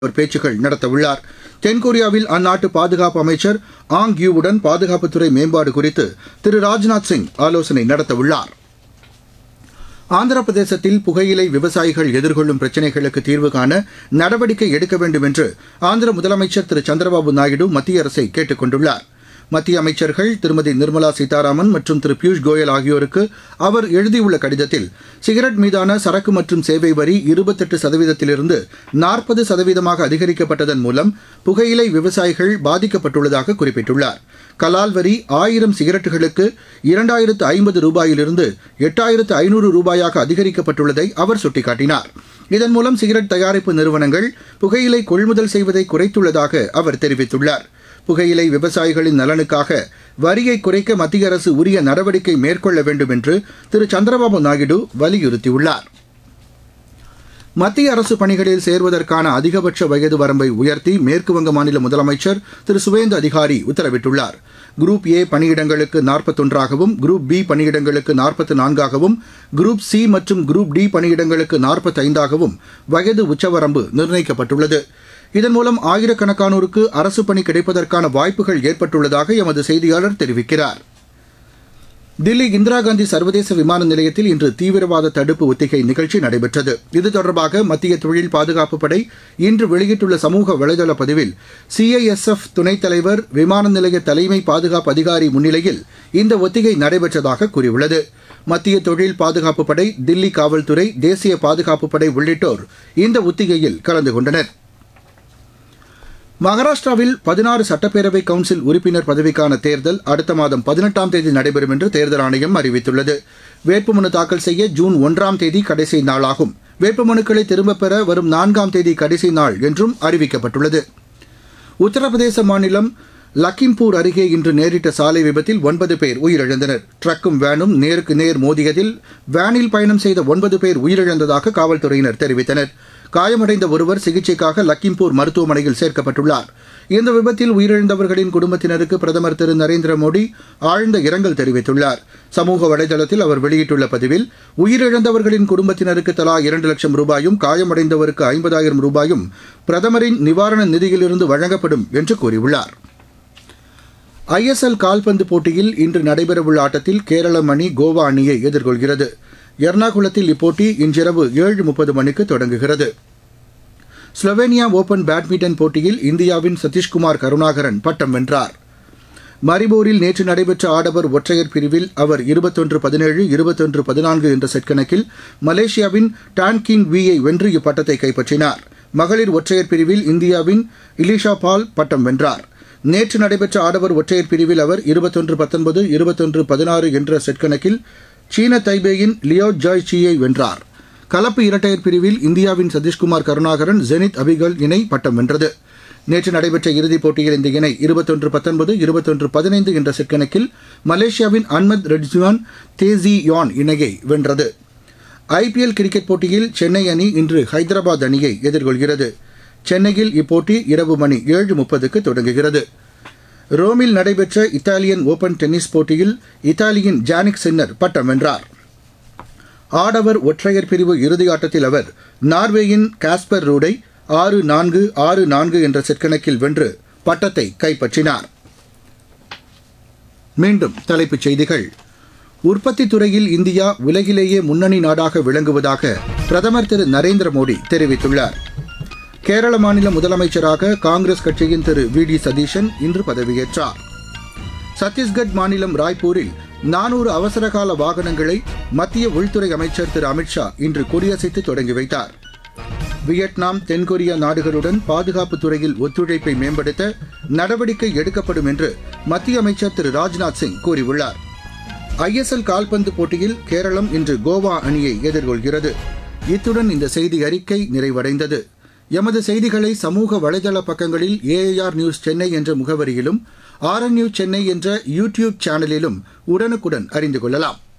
அவர் பேச்சுக்கள் நடத்தவுள்ளார் தென்கொரியாவில் அந்நாட்டு பாதுகாப்பு அமைச்சர் ஆங் யூவுடன் பாதுகாப்புத்துறை மேம்பாடு குறித்து திரு ராஜ்நாத் சிங் ஆலோசனை நடத்தவுள்ளார் ஆந்திர பிரதேசத்தில் புகையிலை விவசாயிகள் எதிர்கொள்ளும் பிரச்சினைகளுக்கு தீர்வு காண நடவடிக்கை எடுக்க வேண்டும் என்று ஆந்திர முதலமைச்சர் திரு சந்திரபாபு நாயுடு மத்திய அரசை கேட்டுக் கொண்டுள்ளார் மத்திய அமைச்சர்கள் திருமதி நிர்மலா சீதாராமன் மற்றும் திரு பியூஷ் கோயல் ஆகியோருக்கு அவர் எழுதியுள்ள கடிதத்தில் சிகரெட் மீதான சரக்கு மற்றும் சேவை வரி இருபத்தெட்டு சதவீதத்திலிருந்து நாற்பது சதவீதமாக அதிகரிக்கப்பட்டதன் மூலம் புகையிலை விவசாயிகள் பாதிக்கப்பட்டுள்ளதாக குறிப்பிட்டுள்ளார் கலால் வரி ஆயிரம் சிகரெட்டுகளுக்கு இரண்டாயிரத்து ஐம்பது ரூபாயிலிருந்து எட்டாயிரத்து ஐநூறு ரூபாயாக அதிகரிக்கப்பட்டுள்ளதை அவர் சுட்டிக்காட்டினார் இதன் மூலம் சிகரெட் தயாரிப்பு நிறுவனங்கள் புகையிலை கொள்முதல் செய்வதை குறைத்துள்ளதாக அவர் தெரிவித்துள்ளார் புகையிலை விவசாயிகளின் நலனுக்காக வரியை குறைக்க மத்திய அரசு உரிய நடவடிக்கை மேற்கொள்ள வேண்டும் என்று திரு சந்திரபாபு நாயுடு வலியுறுத்தியுள்ளார் மத்திய அரசு பணிகளில் சேர்வதற்கான அதிகபட்ச வயது வரம்பை உயர்த்தி மேற்குவங்க மாநில முதலமைச்சர் திரு சுவேந்து அதிகாரி உத்தரவிட்டுள்ளார் குரூப் ஏ பணியிடங்களுக்கு நாற்பத்தொன்றாகவும் குரூப் பி பணியிடங்களுக்கு நாற்பத்து நான்காகவும் குரூப் சி மற்றும் குரூப் டி பணியிடங்களுக்கு நாற்பத்தைந்தாகவும் வயது உச்சவரம்பு நிர்ணயிக்கப்பட்டுள்ளது இதன் மூலம் ஆயிரக்கணக்கானோருக்கு அரசு பணி கிடைப்பதற்கான வாய்ப்புகள் ஏற்பட்டுள்ளதாக எமது செய்தியாளர் தெரிவிக்கிறார் தில்லி இந்திரா காந்தி சர்வதேச விமான நிலையத்தில் இன்று தீவிரவாத தடுப்பு ஒத்திகை நிகழ்ச்சி நடைபெற்றது இது தொடர்பாக மத்திய தொழில் பாதுகாப்பு படை இன்று வெளியிட்டுள்ள சமூக வலைதள பதிவில் சிஐஎஸ்எஃப் துணைத் தலைவர் விமான நிலைய தலைமை பாதுகாப்பு அதிகாரி முன்னிலையில் இந்த ஒத்திகை நடைபெற்றதாக கூறியுள்ளது மத்திய தொழில் பாதுகாப்பு படை தில்லி காவல்துறை தேசிய பாதுகாப்பு படை உள்ளிட்டோர் இந்த ஒத்திகையில் கலந்து கொண்டனா் மகாராஷ்டிராவில் பதினாறு சட்டப்பேரவை கவுன்சில் உறுப்பினர் பதவிக்கான தேர்தல் அடுத்த மாதம் பதினெட்டாம் தேதி நடைபெறும் என்று தேர்தல் ஆணையம் அறிவித்துள்ளது வேட்புமனு தாக்கல் செய்ய ஜூன் ஒன்றாம் தேதி கடைசி நாளாகும் வேட்புமனுக்களை திரும்பப் பெற வரும் நான்காம் தேதி கடைசி நாள் என்றும் அறிவிக்கப்பட்டுள்ளது உத்தரப்பிரதேச மாநிலம் லக்கிம்பூர் அருகே இன்று நேரிட்ட சாலை விபத்தில் ஒன்பது பேர் உயிரிழந்தனர் ட்ரக்கும் வேனும் நேருக்கு நேர் மோதியதில் வேனில் பயணம் செய்த ஒன்பது பேர் உயிரிழந்ததாக காவல்துறையினர் தெரிவித்தனர் காயமடைந்த ஒருவர் சிகிச்சைக்காக லக்கிம்பூர் மருத்துவமனையில் சேர்க்கப்பட்டுள்ளார் இந்த விபத்தில் உயிரிழந்தவர்களின் குடும்பத்தினருக்கு பிரதமர் திரு நரேந்திர மோடி ஆழ்ந்த இரங்கல் தெரிவித்துள்ளார் சமூக வலைதளத்தில் அவர் வெளியிட்டுள்ள பதிவில் உயிரிழந்தவர்களின் குடும்பத்தினருக்கு தலா இரண்டு லட்சம் ரூபாயும் காயமடைந்தவருக்கு ஐம்பதாயிரம் ரூபாயும் பிரதமரின் நிவாரண நிதியிலிருந்து வழங்கப்படும் என்று கூறியுள்ளார் ஐஎஸ்எல் கால்பந்து போட்டியில் இன்று நடைபெறவுள்ள ஆட்டத்தில் கேரளம் அணி கோவா அணியை எதிர்கொள்கிறது எர்ணாகுளத்தில் இப்போட்டி இன்றிரவு ஏழு முப்பது மணிக்கு தொடங்குகிறது ஸ்லோவேனியா ஓபன் பேட்மிண்டன் போட்டியில் இந்தியாவின் சதீஷ்குமார் கருணாகரன் பட்டம் வென்றார் மரிபோரில் நேற்று நடைபெற்ற ஆடவர் ஒற்றையர் பிரிவில் அவர் இருபத்தொன்று பதினேழு இருபத்தொன்று பதினான்கு என்ற செட் கணக்கில் மலேசியாவின் டான்கிங் வியை வென்று இப்பட்டத்தை கைப்பற்றினார் மகளிர் ஒற்றையர் பிரிவில் இந்தியாவின் இலிஷா பால் பட்டம் வென்றார் நேற்று நடைபெற்ற ஆடவர் ஒற்றையர் பிரிவில் அவர் இருபத்தொன்று பத்தொன்பது இருபத்தொன்று பதினாறு என்ற செட் கணக்கில் சீன தைபேயின் லியோ ஜாய் சியை வென்றார் கலப்பு இரட்டையர் பிரிவில் இந்தியாவின் சதீஷ்குமார் கருணாகரன் ஜெனித் அபிகல் இணை பட்டம் வென்றது நேற்று நடைபெற்ற இறுதிப் போட்டியில் இந்த இணை இருபத்தொன்று பத்தொன்பது இருபத்தொன்று பதினைந்து என்ற செட் கணக்கில் மலேசியாவின் அன்மத் ரெட்ஜுவான் தேசி யான் இணையை வென்றது ஐபிஎல் கிரிக்கெட் போட்டியில் சென்னை அணி இன்று ஹைதராபாத் அணியை எதிர்கொள்கிறது சென்னையில் இப்போட்டி இரவு மணி ஏழு முப்பதுக்கு தொடங்குகிறது ரோமில் நடைபெற்ற இத்தாலியன் ஓபன் டென்னிஸ் போட்டியில் இத்தாலியின் ஜானிக் சின்னர் பட்டம் வென்றார் ஆடவர் ஒற்றையர் பிரிவு இறுதி ஆட்டத்தில் அவர் நார்வேயின் காஸ்பர் ரூடை ஆறு நான்கு ஆறு நான்கு என்ற செட் கணக்கில் வென்று பட்டத்தை கைப்பற்றினார் மீண்டும் தலைப்புச் செய்திகள் உற்பத்தி துறையில் இந்தியா உலகிலேயே முன்னணி நாடாக விளங்குவதாக பிரதமர் திரு நரேந்திர மோடி தெரிவித்துள்ளார் கேரள மாநில முதலமைச்சராக காங்கிரஸ் கட்சியின் திரு வி டி சதீஷன் இன்று பதவியேற்றார் சத்தீஸ்கட் மாநிலம் ராய்ப்பூரில் நானூறு அவசரகால வாகனங்களை மத்திய உள்துறை அமைச்சர் திரு அமித்ஷா இன்று கொடியசைத்து தொடங்கி வைத்தார் வியட்நாம் தென்கொரியா நாடுகளுடன் பாதுகாப்பு துறையில் ஒத்துழைப்பை மேம்படுத்த நடவடிக்கை எடுக்கப்படும் என்று மத்திய அமைச்சர் திரு ராஜ்நாத் சிங் கூறியுள்ளார் ஐஎஸ்எல் கால்பந்து போட்டியில் கேரளம் இன்று கோவா அணியை எதிர்கொள்கிறது இத்துடன் இந்த செய்தி அறிக்கை நிறைவடைந்தது எமது செய்திகளை சமூக வலைதள பக்கங்களில் ஏஐஆர் நியூஸ் சென்னை என்ற முகவரியிலும் ஆர்என் நியூஸ் சென்னை என்ற யூடியூப் சேனலிலும் உடனுக்குடன் அறிந்து கொள்ளலாம்